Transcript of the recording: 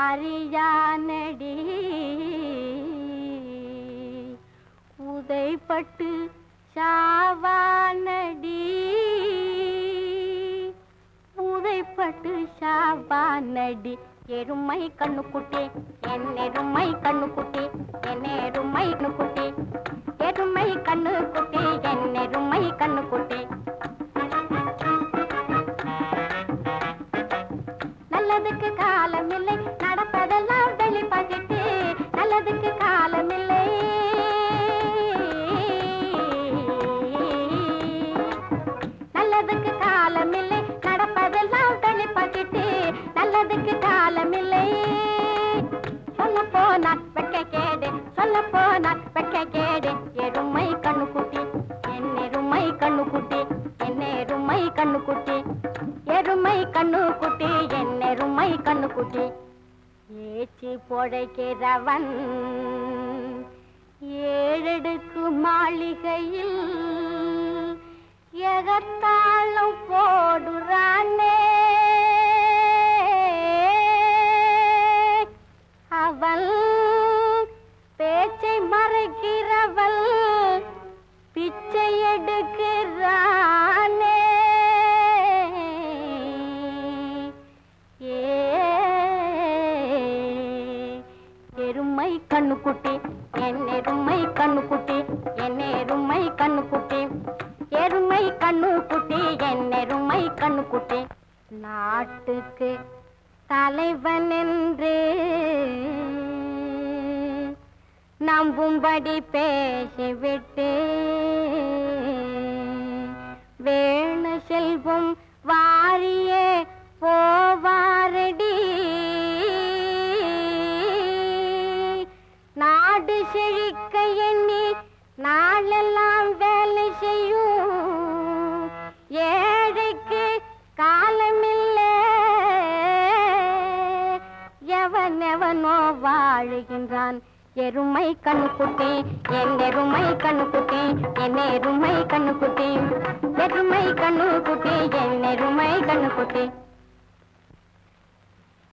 வாரியானடி உதைப்பட்டு சாவானடி உதைப்பட்டு சாவானடி எருமை கண்ணுக்குட்டி என் எருமை கண்ணுக்குட்டி என் எருமை கண்ணுக்குட்டி எருமை கண்ணுக்குட்டி என் எருமை கண்ணுக்குட்டி நல்லதுக்கு காலமில்லை நடப்பதெல்லாம் வெளிப்பகிட்டு நல்லதுக்கு காலமில்லை நல்லதுக்கு காலமில்லை நடப்பதெல்லாம் வெளிப்பகிட்டு நல்லதுக்கு காலமில்லை சொல்ல போனா வெக்க கேடு சொல்ல போனா வெக்க கேடு எருமை கண்ணுக்குட்டி என் எருமை கண்ணுக்குட்டி என் எருமை கண்ணுக்குட்டி எருமை கண்ணுக்குட்டி என் எருமை கண்ணுக்குட்டி ஏச்சி பொழைக்கிறவன் ஏழடுக்கு மாளிகையில் எகத்தாளம் போடுறானே அவள் பேச்சை மறைக்கிறவள் பிச்சை எடுக்கிறானே ஏ எருமை கண்ணுக்குட்டி என் எருமை கண்ணுக்குட்டி என் எருமை கண்ணுக்குட்டி எருமை கண்ணுக்குட்டி என் எருமை கண்ணுக்குட்டி நாட்டுக்கு தலைவன் என்று நம்பும்படி பேசிவிட்டு வேணு செல்வம் வாரியே போவாரடி நாடு செழிக்க எண்ணி நாளெல்லாம் வேலை செய்யும் ஏழைக்கு காலமில்லை எவன் எவனோ வாழுகின்றான் எருமை கண்ணுக்குட்டி என் எருமை கண்ணுக்குட்டி என் எருமை கண்ணுக்குட்டி எருமை கண்ணுக்குட்டி என் எருமை கண்ணுக்குட்டி